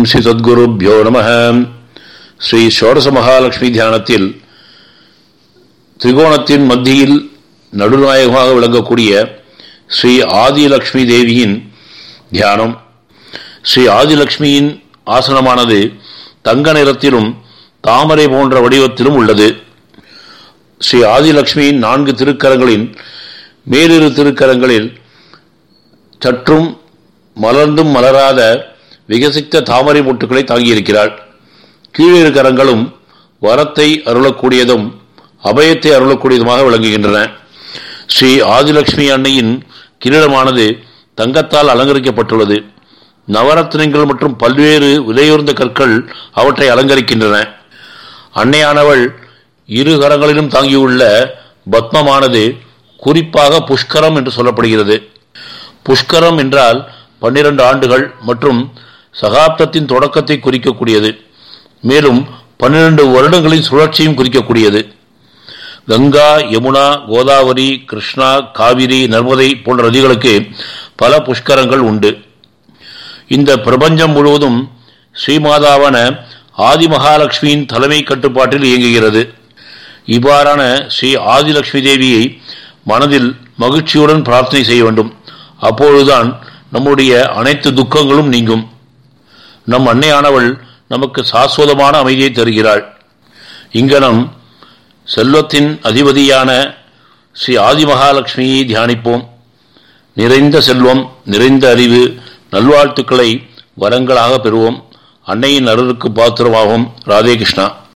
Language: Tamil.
ஓம் ஸ்ரீ சத்குருப்யோ நம ஸ்ரீ ஷோடச மகாலட்சுமி தியானத்தில் திரிகோணத்தின் மத்தியில் நடுநாயகமாக விளங்கக்கூடிய ஸ்ரீ ஆதிலக்ஷ்மி தேவியின் தியானம் ஸ்ரீ ஆதிலக்ஷ்மியின் ஆசனமானது தங்க நிறத்திலும் தாமரை போன்ற வடிவத்திலும் உள்ளது ஸ்ரீ ஆதிலக்ஷ்மியின் நான்கு திருக்கரங்களின் மேலிரு திருக்கரங்களில் சற்றும் மலர்ந்தும் மலராத விகசித்த தாமரை மொட்டுக்களை தாங்கியிருக்கிறாள் கீழிரு கரங்களும் வரத்தை அருளக்கூடியதும் அபயத்தை அருளக்கூடியதுமாக விளங்குகின்றன ஸ்ரீ ஆதிலட்சுமி அன்னையின் கிரீடமானது தங்கத்தால் அலங்கரிக்கப்பட்டுள்ளது நவரத்னங்கள் மற்றும் பல்வேறு விலையுறந்த கற்கள் அவற்றை அலங்கரிக்கின்றன அன்னையானவள் இரு கரங்களிலும் தாங்கியுள்ள பத்மமானது குறிப்பாக புஷ்கரம் என்று சொல்லப்படுகிறது புஷ்கரம் என்றால் பன்னிரண்டு ஆண்டுகள் மற்றும் சகாப்தத்தின் தொடக்கத்தை குறிக்கக்கூடியது மேலும் பன்னிரண்டு வருடங்களின் சுழற்சியும் குறிக்கக்கூடியது கங்கா யமுனா கோதாவரி கிருஷ்ணா காவிரி நர்மதை போன்ற நதிகளுக்கு பல புஷ்கரங்கள் உண்டு இந்த பிரபஞ்சம் முழுவதும் ஸ்ரீமாதாவான ஆதி மகாலட்சுமியின் தலைமை கட்டுப்பாட்டில் இயங்குகிறது இவ்வாறான ஸ்ரீ ஆதிலட்சுமி தேவியை மனதில் மகிழ்ச்சியுடன் பிரார்த்தனை செய்ய வேண்டும் அப்பொழுதுதான் நம்முடைய அனைத்து துக்கங்களும் நீங்கும் நம் அன்னையானவள் நமக்கு சாஸ்வதமான அமைதியை தருகிறாள் இங்கனம் செல்வத்தின் அதிபதியான ஸ்ரீ ஆதி மகாலட்சுமியை தியானிப்போம் நிறைந்த செல்வம் நிறைந்த அறிவு நல்வாழ்த்துக்களை வரங்களாக பெறுவோம் அன்னையின் அருளுக்கு பாத்திரமாகும் ராதே கிருஷ்ணா